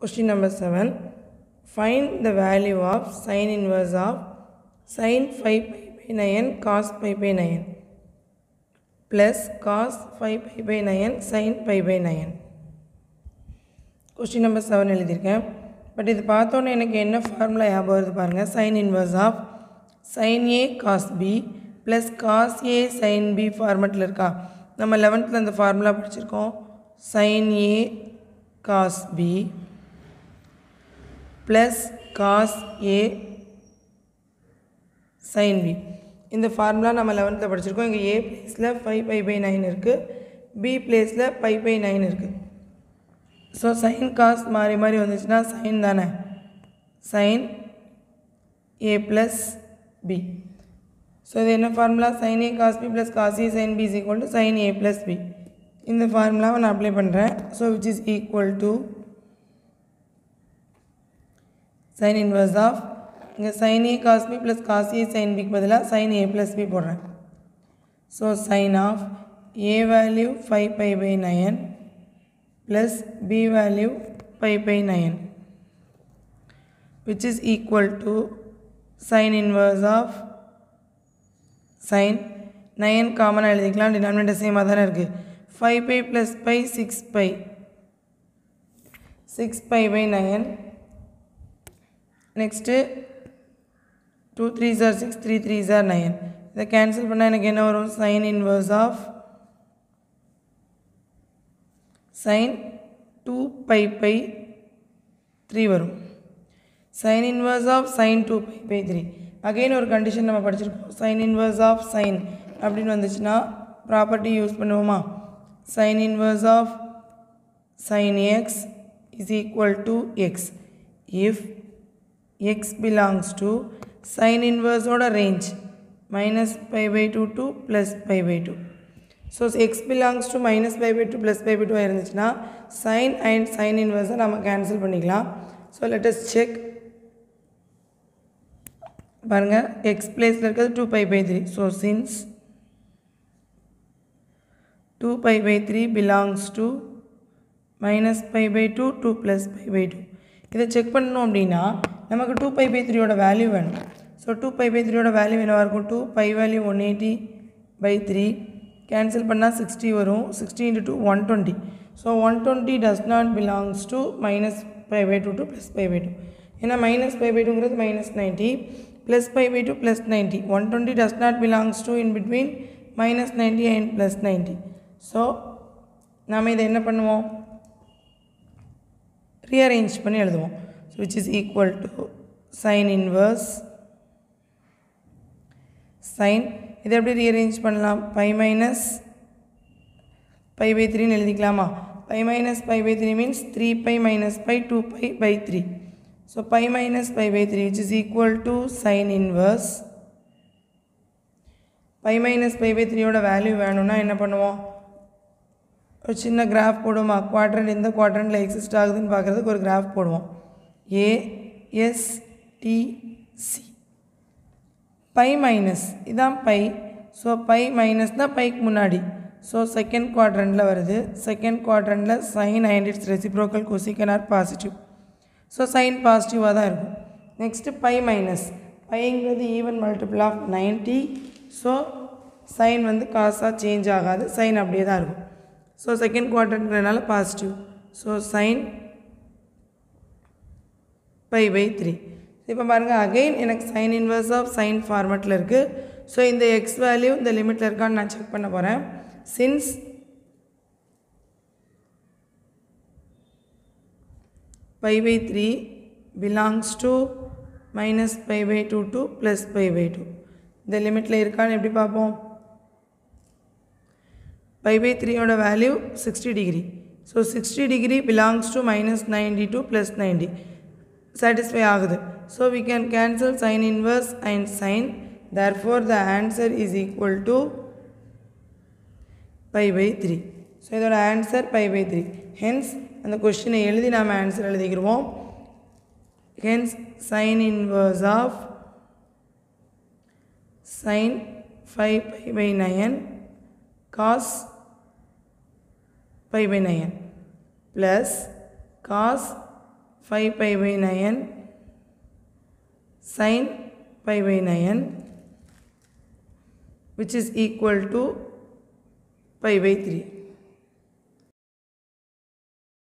Question number 7. Find the value of sine inverse of sine 5 pi by 9 cos pi by 9 plus cos 5 pi by 9 sin pi by 9. Question number seven எழுதியிருக்கேன் but இது பார்த்தோன்னே எனக்கு என்ன formula ஞாபகம் வருது பாருங்கள் sine inverse of sine A cos B plus cos A sine B ஃபார்மெட்டில் இருக்கா நம்ம லெவன்த்தில் அந்த ஃபார்முலா படிச்சிருக்கோம் sine A cos B plus cos A sine B இந்த ஃபார்முலா நம்ம லெவன்த்தில் படிச்சிருக்கோம் இங்கே ஏ பிளேஸில் ஃபைவ் பை பை நைன் இருக்குது பி பிளேஸில் பை பை நைன் இருக்குது ஸோ சைன் காஸ் மாறி மாறி வந்துச்சுன்னா சைன் தானே sine A plus B so இது என்ன formula sine A cos B plus cos A sine B is equal to sine A plus B இந்த ஃபார்முலாவை நான் அப்ளை பண்ணுறேன் so which is equal to sine inverse of இங்கே sine A cos B plus cos A sine பிக்கு பதிலாக sine A plus B போடுறேன் so sine of A value five pi by nine plus b value pi by 9 which is equal to sin inverse of sin 9 common எழுதிக்கலாம் denominator சேமாக தானே இருக்குது five pi plus pi six pi six pi by nine next two three ஜார் six three three ஜார் nine இதை cancel பண்ணால் எனக்கு என்ன வரும் sine inverse of sine two pi by three வரும் sine inverse of sine two pi by three again ஒரு condition நம்ம படிச்சிருக்கோம் சைன் இன்வர்ஸ் ஆஃப் சைன் அப்படின்னு வந்துச்சுன்னா ப்ராப்பர்ட்டி யூஸ் பண்ணுவோமா sine inverse of sine x is equal to X if X belongs to sine இன்வர்ஸோட range minus pi by two to plus pi by two so X belongs to minus pi by two plus pi by two இருந்துச்சுன்னா sine and sine இன்வர்ஸை நம்ம cancel பண்ணிக்கலாம் so let's check பாருங்கள் X பிளேஸில் இருக்கிறது two pi by three so since two pi by three belongs to minus pi by two to plus pi by two இதை check பண்ணணும் அப்படின்னா நமக்கு டூ பை பை த்ரீயோட வேல்யூ வேணும் ஸோ டூ பை பை த்ரீயோட value என்னவாக இருக்கும் two pi value one eighty by three cancel பண்ணால் சிக்ஸ்டி வரும் sixty into two one twenty so one twenty does not belongs to minus five pi two to plus five pi two ஏன்னா minus five pi டூங்கிறது minus ninety plus five pi two plus ninety one twenty does not belongs to in between minus ninety and plus ninety so நாம் இதை என்ன பண்ணுவோம் rearrange பண்ணி எழுதுவோம் so which is equal to sine inverse sine இதை எப்படி rearrange பண்ணலாம் pi minus pi by த்ரீன்னு எழுதிக்கலாமா pi minus pi by three means three pi minus pi two pi by three so pi minus pi by three which is equal to sine inverse pi minus pi by த்ரீயோட value வேணும்னா என்ன பண்ணுவோம் ஒரு சின்ன graph போடுவோமா quadrant எந்த குவாட்ரண்ட்டில் exist ஆகுதுன்னு பார்க்குறதுக்கு ஒரு கிராஃப் போடுவோம் A S T C pi minus இதான் பை ஸோ பை மைனஸ் தான் பைக்கு முன்னாடி ஸோ செகண்ட் குவாட்ரண்டில் வருது செகண்ட் குவாட்ரண்டில் sine and its reciprocal cosecant are positive so sine பாசிட்டிவாக தான் இருக்கும் நெக்ஸ்ட்டு பை மைனஸ் பைங்கிறது even multiple of ninety so sine வந்து காசாக சேஞ்ச் ஆகாது சைன் அப்படியே தான் இருக்கும் ஸோ செகண்ட் குவாட்ரண்ட்னால positive so sine pi by three இப்போ பாருங்கள் அகெயின் எனக்கு சைன் இன்வர்ஸ் ஆஃப் சைன் ஃபார்மெட்டில் இருக்குது ஸோ இந்த எக்ஸ் வேல்யூ இந்த லிமிட்டில் இருக்கான்னு நான் செக் பண்ண போகிறேன் since pi by three belongs to minus pi by two to plus pi by two இந்த லிமிட்டில் இருக்கான்னு எப்படி பார்ப்போம் பை பை த்ரீயோட value sixty degree so sixty degree belongs to minus ninety to plus ninety satisfy ஆகுது so we can cancel sin inverse and sin therefore the answer is equal to pi by 3 so இதோட answer pi by three hence அந்த கொஷினை எழுதி நாம் answer எழுதிக்கிடுவோம் hence sine inverse of sine five pi by nine cos pi by 9 plus cos five pi by nine sine pi by nine which is equal to pi by 3